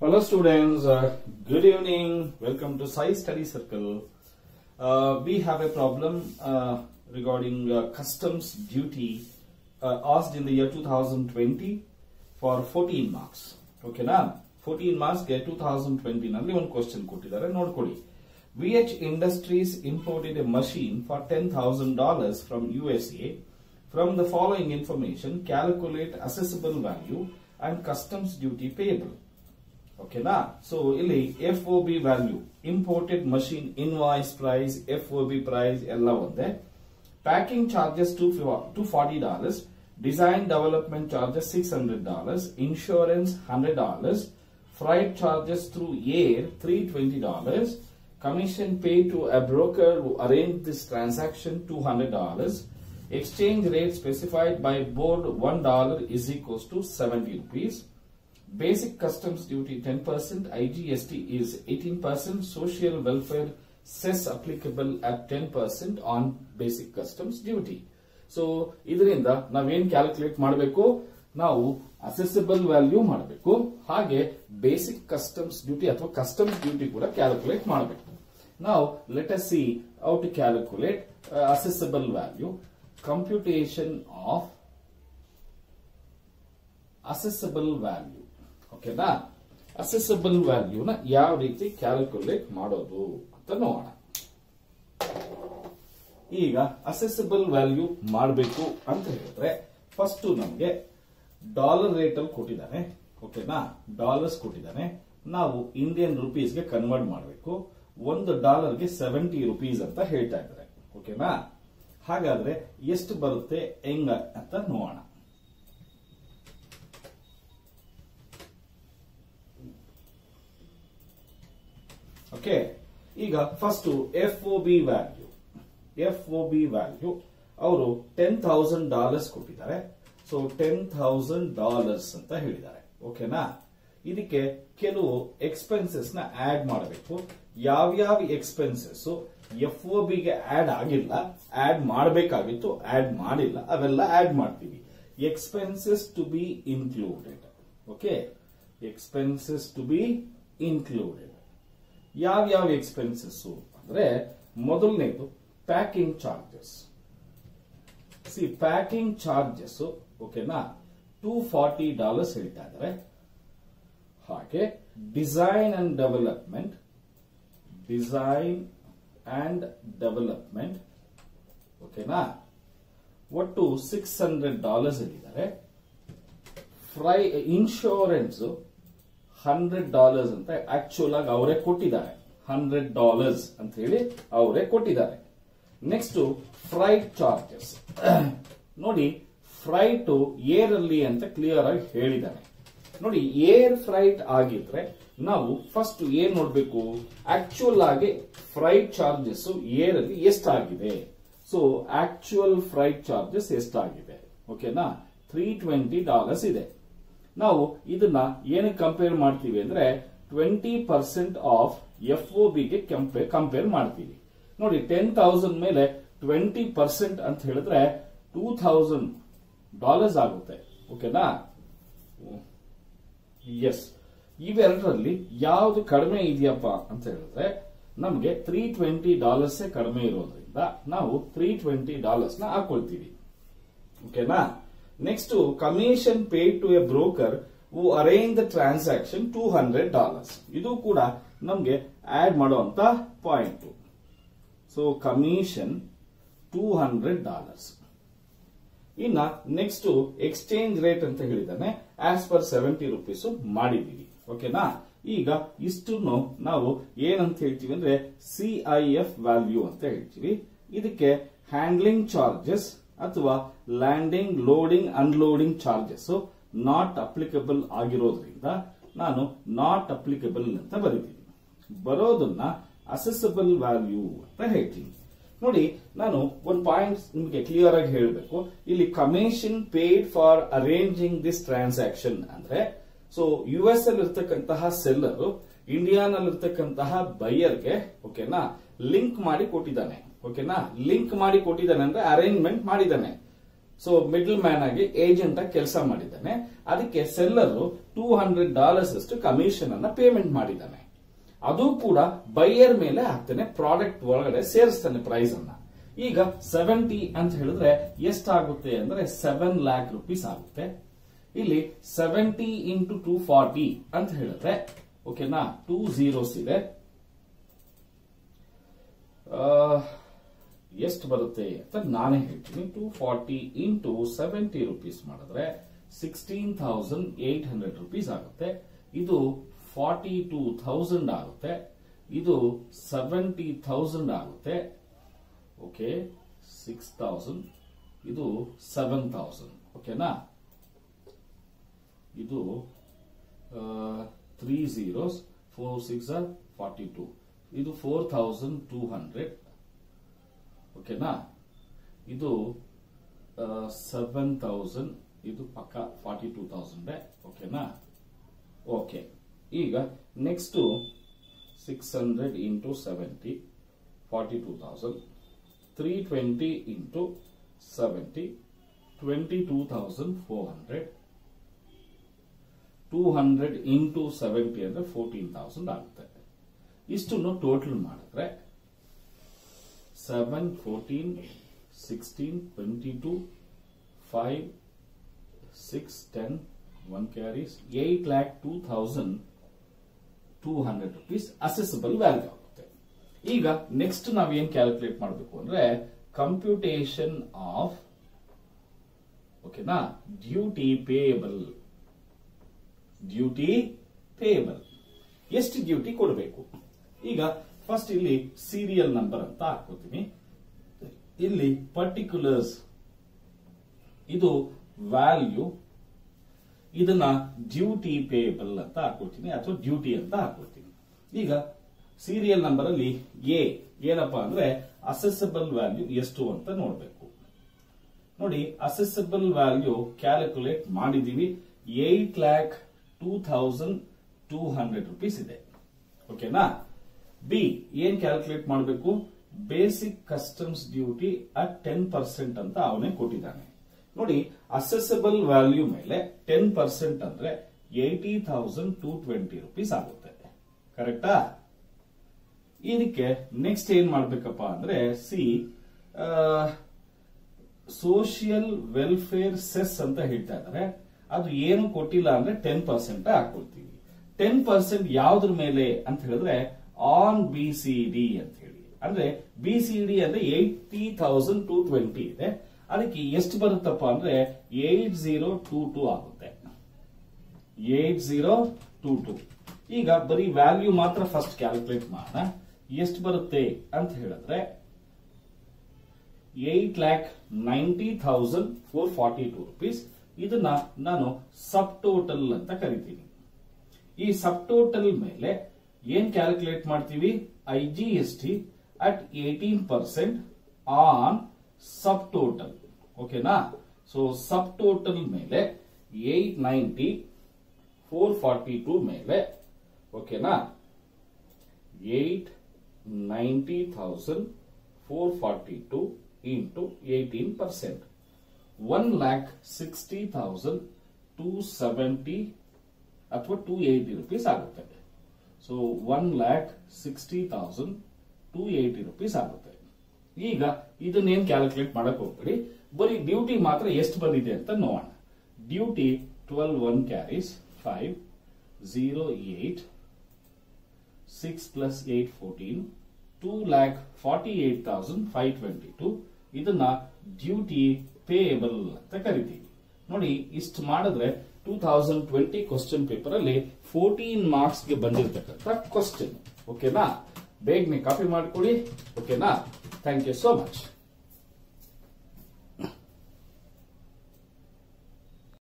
Hello students, uh, good evening. Welcome to Sai Study Circle. Uh, we have a problem uh, regarding uh, customs duty uh, asked in the year 2020 for 14 marks. ಓಕೆನಾ fourteen ಮಾರ್ಕ್ಸ್ಗೆ two thousand twenty ನಲ್ಲಿ ಒಂದು question ಕೊಟ್ಟಿದ್ದಾರೆ ನೋಡ್ಕೊಳ್ಳಿ V H industries imported a machine for ten thousand dollars from U S A from the following information calculate assessable value and customs duty payable ಓಕೆನಾ so ಇಲ್ಲಿ F O B value imported machine invoice price F O B price ಎಲ್ಲ ಒಂದೇ packing charges two two forty dollars design development charges six hundred dollars insurance hundred dollars freight charges through air three twenty dollars commission pay to a broker who arranged this transaction two hundred dollars exchange rate specified by board one dollar is equals to seventy rupees Basic customs duty 10%, IGST is 18%, social welfare cess applicable at 10% on basic customs duty. So ಇದರಿಂದ ನಾವೇನ್ calculate ಮಾಡಬೇಕು ನಾವು assessable value ಮಾಡಬೇಕು ಹಾಗೆ basic customs duty ಅಥವಾ customs duty ಕೂಡ calculate ಮಾಡಬೇಕು ನಾವು let us see how to calculate assessable value computation of assessable value ಓಕೆನಾ ಅಸೆಸಬಲ್ ವ್ಯಾಲ್ಯೂನ ಯಾವ ರೀತಿ ಕ್ಯಾಲ್ಕುಲೇಟ್ ಮಾಡೋದು ಅಂತ ನೋಡೋಣ ಈಗ ಅಸೆಸಬಲ್ ವ್ಯಾಲ್ಯೂ ಮಾಡಬೇಕು ಅಂತ ಹೇಳಿದ್ರೆ ಫಸ್ಟ್ ನಮಗೆ ಡಾಲರ್ ರೇಟ್ ಅಲ್ಲಿ ಕೊಟ್ಟಿದ್ದಾನೆ ಓಕೆನಾ ಡಾಲರ್ಸ್ ಕೊಟ್ಟಿದ್ದಾನೆ ನಾವು ಇಂಡಿಯನ್ ರುಪೀಸ್ಗೆ ಕನ್ವರ್ಟ್ ಮಾಡಬೇಕು ಒಂದು ಡಾಲರ್ಗೆ ಸೆವೆಂಟಿ ರುಪೀಸ್ ಅಂತ ಹೇಳ್ತಾ ಇದ್ದಾರೆ ಓಕೆನಾ ಹಾಗಾದ್ರೆ ಎಷ್ಟು ಬರುತ್ತೆ ಹೆಂಗ ಅಂತ ನೋಡೋಣ ಓಕೆ ಈಗ first F O B value F O B value ಅವರು ಟೆನ್ ಥೌಸಂಡ್ ಡಾಲರ್ಸ್ ಕೊಟ್ಟಿದ್ದಾರೆ ಸೊ ಟೆನ್ ಥೌಸಂಡ್ ಡಾಲರ್ಸ್ ಅಂತ ಹೇಳಿದ್ದಾರೆ ಓಕೆನಾ ಇದಕ್ಕೆ ಕೆಲವು ಎಕ್ಸ್ಪೆನ್ಸಸ್ ನ ಆಡ್ ಮಾಡಬೇಕು ಯಾವ್ಯಾವ ಎಕ್ಸ್ಪೆನ್ಸಸ್ ಎಫ್ ಒ ಬಿಗೆ ಆಡ್ ಆಗಿಲ್ಲ ಆಡ್ ಮಾಡಬೇಕಾಗಿತ್ತು ಆಡ್ ಮಾಡಿಲ್ಲ ಅವೆಲ್ಲ ಆಡ್ ಮಾಡ್ತೀವಿ expenses to be included okay expenses to be included ಯಾವ್ಯಾವ ಎಕ್ಸ್ಪೆನ್ಸಸ್ ಅಂದ್ರೆ ಮೊದಲನೇದು packing charges see packing charges ಓಕೆನಾ ಟೂ ಫಾರ್ಟಿ ಡಾಲರ್ಸ್ ಹೇಳ್ತಾ ಇದ್ದಾರೆ ಹಾಗೆ design and development design and development ಓಕೆನಾ ಒಟ್ಟು ಸಿಕ್ಸ್ ಹಂಡ್ರೆಡ್ ಡಾಲರ್ಸ್ ಹೇಳಿದ್ದಾರೆ ಫ್ರೈ ಇನ್ಶೂರೆನ್ಸ್ ಹಂಡ್ರೆಡ್ ಡಾಲರ್ಸ್ ಅಂತ ಆಕ್ಚುಲ್ ಆಗಿ ಅವರೇ ಕೊಟ್ಟಿದ್ದಾರೆ ಹಂಡ್ರೆಡ್ ಡಾಲರ್ಸ್ ಅಂತ ಹೇಳಿ ಅವರೇ ಕೊಟ್ಟಿದ್ದಾರೆ ನೆಕ್ಸ್ಟ್ ಫ್ರೈಟ್ ಚಾರ್ಜಸ್ ನೋಡಿ ಫ್ರೈಟ್ ಏರ್ ಅಲ್ಲಿ ಅಂತ ಕ್ಲಿಯರ್ ಆಗಿ ಹೇಳಿದ್ದಾರೆ ನೋಡಿ ಏರ್ ಫ್ರೈಟ್ ಆಗಿದ್ರೆ ನಾವು ಫಸ್ಟ್ ಏನ್ ನೋಡ್ಬೇಕು ಆಕ್ಚುಯಲ್ ಆಗಿ ಫ್ರೈಟ್ ಚಾರ್ಜಸ್ ಏರ್ ಅಲ್ಲಿ ಎಷ್ಟಾಗಿದೆ ಸೊ ಆಕ್ಚುಯಲ್ ಫ್ರೈಟ್ ಚಾರ್ಜಸ್ ಎಷ್ಟಾಗಿದೆ ಓಕೆನಾ ತ್ರೀ ಟ್ವೆಂಟಿ ಡಾಲರ್ಸ್ ಇದೆ ನಾವು ಇದನ್ನ ಏನಕ್ಕೆ ಕಂಪೇರ್ ಮಾಡ್ತೀವಿ ಅಂದ್ರೆ twenty percent of F O ಬಿಗೆ ಕಂಪೇರ್ ಮಾಡ್ತೀವಿ ನೋಡಿ ಟೆನ್ ತೌಸಂಡ್ ಮೇಲೆ ಟ್ವೆಂಟಿ ಪರ್ಸೆಂಟ್ ಅಂತ ಹೇಳಿದ್ರೆ ಟೂ ಥೌಸಂಡ್ ಡಾಲರ್ಸ್ ಆಗುತ್ತೆ ಓಕೆನಾ ಎಸ್ ಇವೆರಡರಲ್ಲಿ ಯಾವ್ದು ಕಡಿಮೆ ಇದೆಯಪ್ಪ ಅಂತ ಹೇಳಿದ್ರೆ ನಮಗೆ ತ್ರೀ ಟ್ವೆಂಟಿ ಡಾಲರ್ಸ್ ಕಡಿಮೆ ಇರೋದ್ರಿಂದ ನಾವು ತ್ರೀ ಟ್ವೆಂಟಿ ಡಾಲರ್ಸ್ ನ ಹಾಕೊಳ್ತೀವಿ ಓಕೆನಾ next commission pay to a broker who arrange the transaction two hundred dollars ಇದು ಕೂಡ ನಮಗೆ ಆಡ್ ಮಾಡುವಂತ point so commission two hundred dollars ಇನ್ನ ನೆಕ್ಸ್ಟ್ ಎಕ್ಸ್ಚೇಂಜ್ ರೇಟ್ ಅಂತ ಹೇಳಿದಾನೆ ಆಸ್ ಪರ್ ಸೆವೆಂಟಿ ರುಪೀಸ್ ಮಾಡಿದೀವಿ ಓಕೆನಾ ಈಗ ಇಷ್ಟನ್ನು ನಾವು ಏನಂತ ಹೇಳ್ತೀವಿ ಅಂದ್ರೆ ಸಿಐಎಫ್ ವ್ಯಾಲ್ಯೂ ಅಂತ ಹೇಳ್ತೀವಿ ಇದಕ್ಕೆ ಹ್ಯಾಂಡ್ಲಿಂಗ್ ಚಾರ್ಜಸ್ ಅಥವಾ landing loading unloading charges not applicable ಆಗಿರೋದ್ರಿಂದ ನಾನು ನಾಟ್ ಅಪ್ಲಿಕಬಲ್ ಅಂತ ಬರೀತೀನಿ ಬರೋದನ್ನ ಅಸೆಸಬಲ್ ವ್ಯಾಲ್ಯೂ ಅಂತ ಹೇಳ್ತೀನಿ ನೋಡಿ ನಾನು ಒಂದು ಪಾಯಿಂಟ್ ನಿಮಗೆ ಕ್ಲಿಯರ್ ಆಗಿ ಹೇಳಬೇಕು ಇಲ್ಲಿ commission paid for arranging this transaction ಅಂದ್ರೆ ಸೊ ಯು ಎಸ್ ಅಲ್ಲಿ ಇರ್ತಕ್ಕಂತಹ ಸೆಲ್ಲರ್ ಇಂಡಿಯಾನಲ್ಲಿ ಇರ್ತಕ್ಕಂತಹ ಬೈಯರ್ಗೆ ಓಕೆನಾ ಲಿಂಕ್ ಮಾಡಿ ಕೊಟ್ಟಿದ್ದಾನೆ ಓಕೆನಾ ಲಿಂಕ್ ಮಾಡಿ ಕೊಟ್ಟಿದ್ದಾನೆ ಅಂದ್ರೆ ಅರೇಂಜ್ಮೆಂಟ್ ಮಾಡಿದ್ದಾನೆ ಸೊ ಮಿಡಲ್ ಮ್ಯಾನ್ ಆಗಿ ಏಜೆಂಟ್ ಆಗಿ ಕೆಲಸ ಮಾಡಿದ್ದಾನೆ ಅದಕ್ಕೆ ಸೆಲ್ಲರ್ ಟೂ ಹಂಡ್ರೆಡ್ ಡಾಲರ್ಸ್ ಅಷ್ಟು ಕಮಿಷನ್ ಅನ್ನ ಪೇಮೆಂಟ್ ಮಾಡಿದ್ದಾನೆ ಅದು ಕೂಡ ಬೈಯರ್ ಮೇಲೆ ಹಾಕ್ತಾನೆ ಪ್ರಾಡಕ್ಟ್ ಒಳಗಡೆ ಸೇರಿಸ್ತಾನೆ ಪ್ರೈಸ್ ಅನ್ನ ಈಗ ಸೆವೆಂಟಿ ಅಂತ ಹೇಳಿದ್ರೆ ಎಷ್ಟಾಗುತ್ತೆ ಅಂದ್ರೆ ಸೆವೆನ್ ಲ್ಯಾಕ್ ರುಪೀಸ್ ಆಗುತ್ತೆ ಇಲ್ಲಿ ಸೆವೆಂಟಿ ಇಂಟು ಟೂ ಫಾರ್ಟಿ ಅಂತ ಹೇಳಿದ್ರೆ ಓಕೆನಾ ಟೂ ಝೀರೋಸ್ ಇದೆ ಎಷ್ಟು ಬರುತ್ತೆ ಅಂತ ನಾನೇ ಹೇಳ್ತೀನಿ two forty into seventy rupees ಮಾಡಿದ್ರೆ sixteen thousand eight hundred rupees ಆಗುತ್ತೆ ಇದು ಫಾರ್ಟಿ ಟೂ ಥೌಸಂಡ್ ಆಗುತ್ತೆ ಇದು ಸೆವೆಂಟಿ ಥೌಸಂಡ್ ಆಗುತ್ತೆ ಓಕೆ ಸಿಕ್ಸ್ ಥೌಸಂಡ್ ಇದು ಸೆವೆನ್ ಥೌಸಂಡ್ ಓಕೆನಾ ಇದು three zeros four six forty two ಇದು ಫೋರ್ ಥೌಸಂಡ್ ಟೂ ಹಂಡ್ರೆಡ್ ಓಕೆನಾ ಇದು ಸೆವೆನ್ ಥೌಸಂಡ್ ಇದು ಪಕ್ಕ ಫಾರ್ಟಿ ಟೂ ತೌಸಂಡ್ ಓಕೆನಾ ಓಕೆ ಈಗ next six hundred into seventy forty two thousand three twenty into seventy twenty two thousand four hundred two hundred into seventy ಅಂದ್ರೆ fourteen thousand ಆಗುತ್ತೆ ಇಷ್ಟನ್ನು total ಮಾಡಿದ್ರೆ seven fourteen sixteen twenty two five six ten one carries eight lakh two thousand two hundred rupees assessable value ಆಗುತ್ತೆ ಈಗ next ನಾವೇನ್ calculate ಮಾಡಬೇಕು ಅಂದ್ರೆ computation of ಓಕೆನಾ ಡ್ಯೂಟಿ ಪೇಯಬಲ್ ಡ್ಯೂಟಿ ಪೇಯಬಲ್ ಎಷ್ಟು ಡ್ಯೂಟಿ ಕೊಡಬೇಕು ಈಗ ಫಸ್ಟ್ ಇಲ್ಲಿ ಸೀರಿಯಲ್ ನಂಬರ್ ಅಂತ ಹಾಕೋತೀನಿ ಇಲ್ಲಿ ಪರ್ಟಿಕ್ಯುಲರ್ಸ್ ಇದು ವ್ಯಾಲ್ಯೂ ಇದನ್ನ ಡ್ಯೂಟಿ ಪೇಯಬಲ್ ಅಂತ ಹಾಕೊಳ್ತೀನಿ ಅಥವಾ ಡ್ಯೂಟಿ ಅಂತ ಹಾಕೊಳ್ತೀನಿ ಈಗ ಸೀರಿಯಲ್ ನಂಬರ್ ಅಲ್ಲಿ ಎ ಏನಪ್ಪಾ ಅಂದ್ರೆ ಅಸೆಸಬಲ್ ವ್ಯಾಲ್ಯೂ ಎಷ್ಟು ಅಂತ ನೋಡ್ಬೇಕು ನೋಡಿ ಅಸೆಸಬಲ್ ವ್ಯಾಲ್ಯೂ ಕ್ಯಾಲ್ಕುಲೇಟ್ ಮಾಡಿದೀವಿ eight lakh two thousand two hundred rupees ಇದೆ ಓಕೆನಾ ಬಿ ಏನ್ ಕ್ಯಾಲ್ಕುಲೇಟ್ ಮಾಡಬೇಕು basic customs duty at ten percent ಅಂತ ಅವನೇ ಕೊಟ್ಟಿದ್ದಾನೆ ನೋಡಿ ಅಸೆಸಬಲ್ ವ್ಯಾಲ್ಯೂ ಮೇಲೆ ಟೆನ್ ಪರ್ಸೆಂಟ್ ಅಂದ್ರೆ eighty thousand two twenty rupees ಆಗುತ್ತೆ ಕರೆಕ್ಟಾ ಇದಕ್ಕೆ ನೆಕ್ಸ್ಟ್ ಏನ್ ಮಾಡ್ಬೇಕಪ್ಪ ಅಂದ್ರೆ ಸಿ ಸೋಷಿಯಲ್ ವೆಲ್ಫೇರ್ ಸೆಸ್ ಅಂತ ಹೇಳ್ತಾ ಇದ್ದಾರೆ ಅದು ಏನು ಕೊಟ್ಟಿಲ್ಲ ಅಂದ್ರೆ ಟೆನ್ ಪರ್ಸೆಂಟ್ ಹಾಕೊಳ್ತೀವಿ ಟೆನ್ ಪರ್ಸೆಂಟ್ ಯಾವ್ದ್ರ ಮೇಲೆ ಅಂತ ಹೇಳಿದ್ರೆ ಆನ್ ಬಿ ಸಿ ಡಿ ಅಂತ ಹೇಳಿ ಅಂದ್ರೆ ಬಿ ಸಿ ಡಿ ಅಂದ್ರೆ ಏಯ್ಟಿ ಥೌಸಂಡ್ ಟೂ ಟ್ವೆಂಟಿ ಇದೆ ಅದಕ್ಕೆ ಎಷ್ಟು ಬರುತ್ತಪ್ಪ ಅಂದ್ರೆ ಏಟ್ ಜೀರೋ ಟೂ ಟೂ ಆಗುತ್ತೆ ಏಟ್ ಜೀರೋ ಟೂ ಟೂ ಈಗ ಬರೀ ವ್ಯಾಲ್ಯೂ ಮಾತ್ರ ಫಸ್ಟ್ ಕ್ಯಾಲ್ಕುಲೇಟ್ ಮಾಡೋಣ ಎಷ್ಟು ಬರುತ್ತೆ ಅಂತ ಹೇಳಿದ್ರೆ eight lakh ninety thousand four forty two rupees ಇದನ್ನ ನಾನು ಸಬ್ ಟೋಟಲ್ ಅಂತ ಕರಿತೀನಿ ಈ ಸಬ್ ಟೋಟಲ್ ಮೇಲೆ ಏನ್ ಕ್ಯಾಲ್ಕುಲೇಟ್ ಮಾಡ್ತೀವಿ I G S T at eighteen percent on subtotal ಓಕೆನಾ ಸೊ ಸಬ್ ಟೋಟಲ್ ಮೇಲೆ eight ninety four forty two ಮೇಲೆ ಓಕೆನಾ eight ninety thousand four forty two into eighteen percent one lakh sixty thousand two seventy ಅಥವಾ two eighty rupees ಆಗುತ್ತೆ so one lakh sixty thousand two eighty rupees ಆಗುತ್ತೆ ಈಗ ಇದನ್ನೇನ್ calculate ಮಾಡಕ್ ಹೋಗ್ಬೇಡಿ ಬರೀ ಡ್ಯೂಟಿ ಮಾತ್ರ ಎಷ್ಟು ಬಂದಿದೆ ಅಂತ ನೋಡೋಣ duty twelve one carries five zero eight six plus eight fourteen two lakh forty eight thousand five twenty two ಇದನ್ನ ಡ್ಯೂಟಿ ಪೇಯಬಲ್ ಅಂತ ಕರಿತೀವಿ ನೋಡಿ ಇಷ್ಟು ಮಾಡಿದ್ರೆ two thousand twenty question paper ಅಲ್ಲಿ ಫೋರ್ಟೀನ್ ಮಾರ್ಕ್ಸ್ ಗೆ ಬಂದಿರತಕ್ಕಂತ ಕ್ವಶನ್ ಓಕೆನಾ ಬೇಗನೆ ಕಾಪಿ ಮಾಡ್ಕೊಳ್ಳಿ ಓಕೆನಾ ಥ್ಯಾಂಕ್ ಯು ಸೋ ಮಚ್